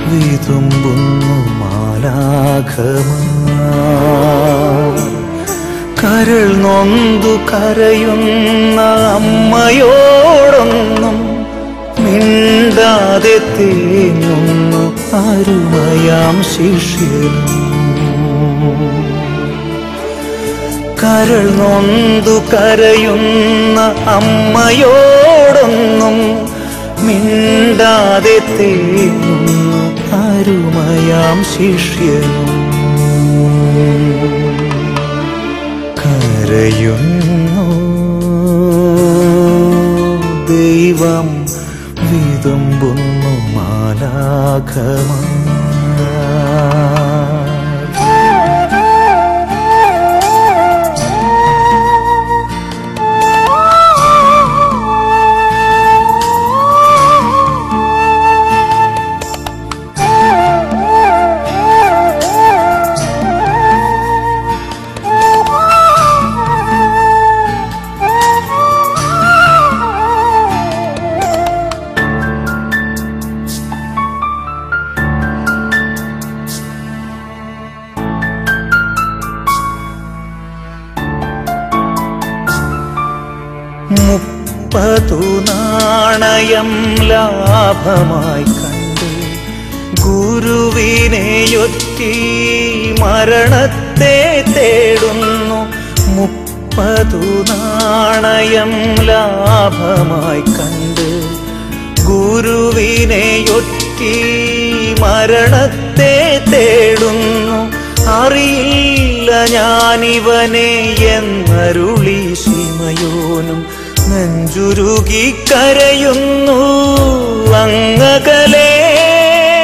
വിതുമ്പുന്നു മാലാഖമാ കരൾ നൊന്തു കരയുന്ന അമ്മയോടൊന്നും മിണ്ടാതെ തേങ്ങുന്നു അരുമയാം ശിഷ്യനും കരൾ നൊന്തു കരയുന്ന അമ്മയോടൊന്നും മിണ്ടാതെ തേങ്ങുന്നു അരുമയാം ശിഷ്യനും കരയുന്നു ദൈവം വിതുമ്പുന്നു മാലാഖമാ മുപ്പതു നാണയം ലാഭമായി കണ്ട് ഗുരുവിനെയൊറ്റി മരണത്തെ തേടുന്നു മുപ്പതു നാണയം ലാഭമായി കണ്ട് ഗുരുവിനെയൊറ്റി മരണത്തെ തേടുന്നു അറിയില്ല ഞാനിവനെ എന്നരുളി ശിമയോനും നെഞ്ചുരുകി കരയുന്നു അങ്ങകലേ